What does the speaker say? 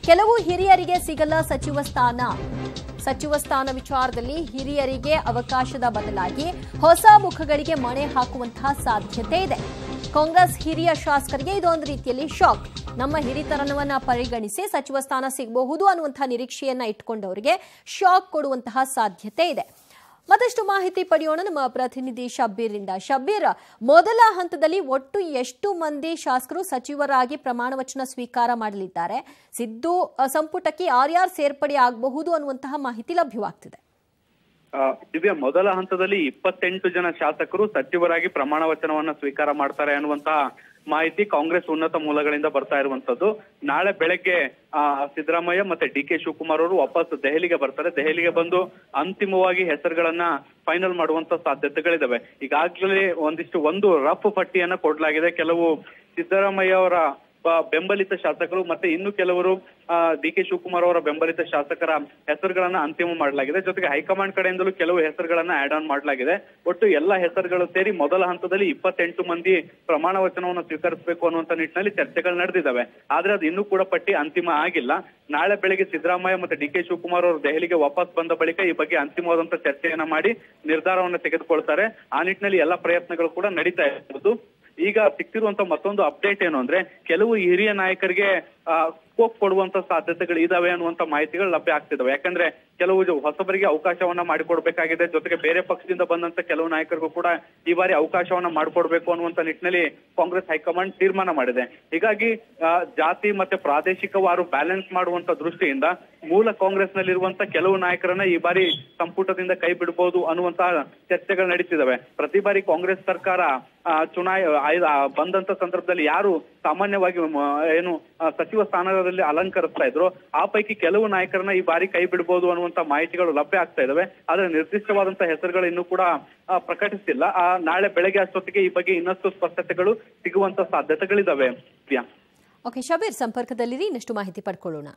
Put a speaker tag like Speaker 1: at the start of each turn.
Speaker 1: ಕೆಲವು ಹಿರಿಯರಿಗೆ ಸಿಗಲ್ಲ ಸಚಿವ ಸ್ಥಾನ ಸಚಿವ ಸ್ಥಾನ ವಿಚಾರದಲ್ಲಿ ಹಿರಿಯರಿಗೆ ಅವಕಾಶದ ಬದಲಾಗಿ ಹೊಸ ಮುಖಗಳಿಗೆ ಮಣೆ ಹಾಕುವಂತಹ ಸಾಧ್ಯತೆ ಇದೆ ಕಾಂಗ್ರೆಸ್ ಹಿರಿಯ ಶಾಸಕರಿಗೆ ಇದೊಂದು ರೀತಿಯಲ್ಲಿ ಶಾಕ್ ನಮ್ಮ ಹಿರಿತನವನ್ನ ಪರಿಗಣಿಸಿ ಸಚಿವ ಸ್ಥಾನ ಸಿಗಬಹುದು ಅನ್ನುವಂತಹ ನಿರೀಕ್ಷೆಯನ್ನ ಇಟ್ಕೊಂಡವರಿಗೆ ಶಾಕ್ ಕೊಡುವಂತಹ ಸಾಧ್ಯತೆ ಇದೆ ಮತ್ತಷ್ಟು ಮಾಹಿತಿ ಪಡೆಯೋಣ ನಮ್ಮ ಪ್ರತಿನಿಧಿ ಶಬ್ಬೀರಿಂದ ಶಬ್ಬೀರ್ ಮೊದಲ ಹಂತದಲ್ಲಿ ಒಟ್ಟು ಎಷ್ಟು ಮಂದಿ ಶಾಸಕರು ಸಚಿವರಾಗಿ ಪ್ರಮಾಣ ವಚನ ಸ್ವೀಕಾರ ಮಾಡಲಿದ್ದಾರೆ ಸಿದ್ದು ಅ, ಸಂಪುಟಕ್ಕೆ ಯಾರ್ಯಾರು ಸೇರ್ಪಡೆ ಆಗಬಹುದು ಅನ್ನುವಂತಹ ಮಾಹಿತಿ ಲಭ್ಯವಾಗ್ತಿದೆ
Speaker 2: ಆ, ದಿವ್ಯ ಮೊದಲ ಹಂತದಲ್ಲಿ ಇಪ್ಪತ್ತೆಂಟು ಜನ ಶಾಸಕರು ಸಚಿವರಾಗಿ ಪ್ರಮಾಣ ವಚನವನ್ನ ಸ್ವೀಕಾರ ಮಾಡ್ತಾರೆ ಅನ್ನುವಂತಹ ಮಾಹಿತಿ ಕಾಂಗ್ರೆಸ್ ಉನ್ನತ ಮೂಲಗಳಿಂದ ಬರ್ತಾ ಇರುವಂತದ್ದು ನಾಳೆ ಬೆಳಗ್ಗೆ ಆ, ಸಿದ್ದರಾಮಯ್ಯ ಮತ್ತೆ ಡಿ ಕೆ ಶಿವಕುಮಾರ್ ಅವರು ವಾಪಸ್ ದೆಹಲಿಗೆ ಬರ್ತಾರೆ ದೆಹಲಿಗೆ ಬಂದು ಅಂತಿಮವಾಗಿ ಹೆಸರುಗಳನ್ನ ಫೈನಲ್ ಮಾಡುವಂತ ಸಾಧ್ಯತೆಗಳಿದಾವೆ ಈಗಾಗಲೇ ಒಂದಿಷ್ಟು ಒಂದು ರಫ್ ಪಟ್ಟಿಯನ್ನ ಕೊಡಲಾಗಿದೆ ಕೆಲವು ಸಿದ್ದರಾಮಯ್ಯ ಅವರ ಬ- ಬೆಂಬಲಿತ ಶಾಸಕರು ಮತ್ತೆ ಇನ್ನು ಕೆಲವರು ಡಿ ಕೆ ಶಿವಕುಮಾರ್ ಅವರ ಬೆಂಬಲಿತ ಶಾಸಕರ ಹೆಸರುಗಳನ್ನ ಅಂತಿಮ ಮಾಡಲಾಗಿದೆ ಜೊತೆಗೆ ಹೈಕಮಾಂಡ್ ಕಡೆಯಿಂದಲೂ ಕೆಲವು ಹೆಸರುಗಳನ್ನ ಆಡ್ ಆನ್ ಮಾಡಲಾಗಿದೆ ಒಟ್ಟು ಎಲ್ಲ ಹೆಸರುಗಳು ಸೇರಿ ಮೊದಲ ಹಂತದಲ್ಲಿ ಇಪ್ಪತ್ತೆಂಟು ಮಂದಿ ಪ್ರಮಾಣ ವಚನವನ್ನು ಸ್ವೀಕರಿಸಬೇಕು ಅನ್ನುವಂತ ನಿಟ್ಟಿನಲ್ಲಿ ಚರ್ಚೆಗಳು ನಡೆದಿದ್ದಾವೆ ಆದ್ರೆ ಅದು ಇನ್ನೂ ಕೂಡ ಪಟ್ಟಿ ಅಂತಿಮ ಆಗಿಲ್ಲ ನಾಳೆ ಬೆಳಗ್ಗೆ ಸಿದ್ದರಾಮಯ್ಯ ಮತ್ತೆ ಡಿ ಕೆ ಶಿವಕುಮಾರ್ ಅವರು ದೆಹಲಿಗೆ ವಾಪಸ್ ಬಂದ ಬಳಿಕ ಈ ಬಗ್ಗೆ ಅಂತಿಮವಾದಂತ ಚರ್ಚೆಯನ್ನ ಮಾಡಿ ನಿರ್ಧಾರವನ್ನು ತೆಗೆದುಕೊಳ್ತಾರೆ ಆ ನಿಟ್ಟಿನಲ್ಲಿ ಎಲ್ಲ ಪ್ರಯತ್ನಗಳು ಕೂಡ ನಡೀತಾ ಇರುವುದು ಈಗ ಸಿಕ್ತಿರುವಂತ ಮತ್ತೊಂದು ಅಪ್ಡೇಟ್ ಏನು ಅಂದ್ರೆ ಕೆಲವು ಹಿರಿಯ ನಾಯಕರಿಗೆ ಆ, ಸ್ಕೋಪ್ ಕೊಡುವಂತ ಸಾಧ್ಯತೆಗಳು ಇದಾವೆ ಅನ್ನುವಂತ ಮಾಹಿತಿಗಳು ಲಭ್ಯ ಆಗ್ತಿದಾವೆ ಯಾಕಂದ್ರೆ ಕೆಲವು ಜ- ಹೊಸಬರಿಗೆ ಅವಕಾಶವನ್ನ ಮಾಡಿಕೊಡ್ಬೇಕಾಗಿದೆ ಜೊತೆಗೆ ಬೇರೆ ಪಕ್ಷದಿಂದ ಬಂದಂತ ಕೆಲವು ನಾಯಕರಿಗೂ ಕೂಡ ಈ ಬಾರಿ ಅವಕಾಶವನ್ನ ಮಾಡಿಕೊಡ್ಬೇಕು ಅನ್ನುವಂತ ನಿಟ್ಟಿನಲ್ಲಿ ಕಾಂಗ್ರೆಸ್ ಹೈಕಮಾಂಡ್ ತೀರ್ಮಾನ ಮಾಡಿದೆ ಹೀಗಾಗಿ ಆ, ಜಾತಿ ಮತ್ತೆ ಪ್ರಾದೇಶಿಕವಾರು ಬ್ಯಾಲೆನ್ಸ್ ಮಾಡುವಂತ ದೃಷ್ಟಿಯಿಂದ ಮೂಲ ಕಾಂಗ್ರೆಸ್ ನಲ್ಲಿರುವಂತ ಕೆಲವು ನಾಯಕರನ್ನ ಈ ಬಾರಿ ಸಂಪುಟದಿಂದ ಕೈ ಬಿಡಬಹುದು ಅನ್ನುವಂತಹ ಚರ್ಚೆಗಳು ನಡೀತಿದಾವೆ ಪ್ರತಿ ಬಾರಿ ಕಾಂಗ್ರೆಸ್ ಸರ್ಕಾರ ಆ, ಚುನಾಯ ಆಯ್ದ- ಆ, ಬಂದಂತ ಸಂದರ್ಭದಲ್ಲಿ ಯಾರು ಸಾಮಾನ್ಯವಾಗಿ ಮ- ಏನು ಆ, ಸಚಿವ ಸ್ಥಾನದಲ್ಲಿ ಅಲಂಕರಿಸ್ತಾ ಇದ್ರು ಆ ಪೈಕಿ ಕೆಲವು ನಾಯಕರನ್ನ ಈ ಬಾರಿ ಕೈ ಬಿಡಬಹುದು ಅನ್ನುವಂತ ಮಾಹಿತಿಗಳು ಲಭ್ಯ ಆಗ್ತಾ ಇದಾವೆ ಆದ್ರೆ ನಿರ್ದಿಷ್ಟವಾದಂತ ಹೆಸರುಗಳು ಇನ್ನೂ ಕೂಡ ಆ, ಪ್ರಕಟಿಸಿಲ್ಲ ಆ, ನಾಳೆ ಬೆಳಗ್ಗೆ ಅಷ್ಟೊತ್ತಿಗೆ ಈ ಬಗ್ಗೆ ಇನ್ನಷ್ಟು ಸ್ಪಷ್ಟತೆಗಳು ಸಿಗುವಂತ ಸಾಧ್ಯತೆಗಳಿದಾವೆ ಪ್ರಿಯಾ
Speaker 1: ಓಕೆ ಶಬೀರ್ ಸಂಪರ್ಕದಲ್ಲಿರಿ ಇನ್ನಷ್ಟು ಮಾಹಿತಿ ಪಡ್ಕೊಳ್ಳೋಣ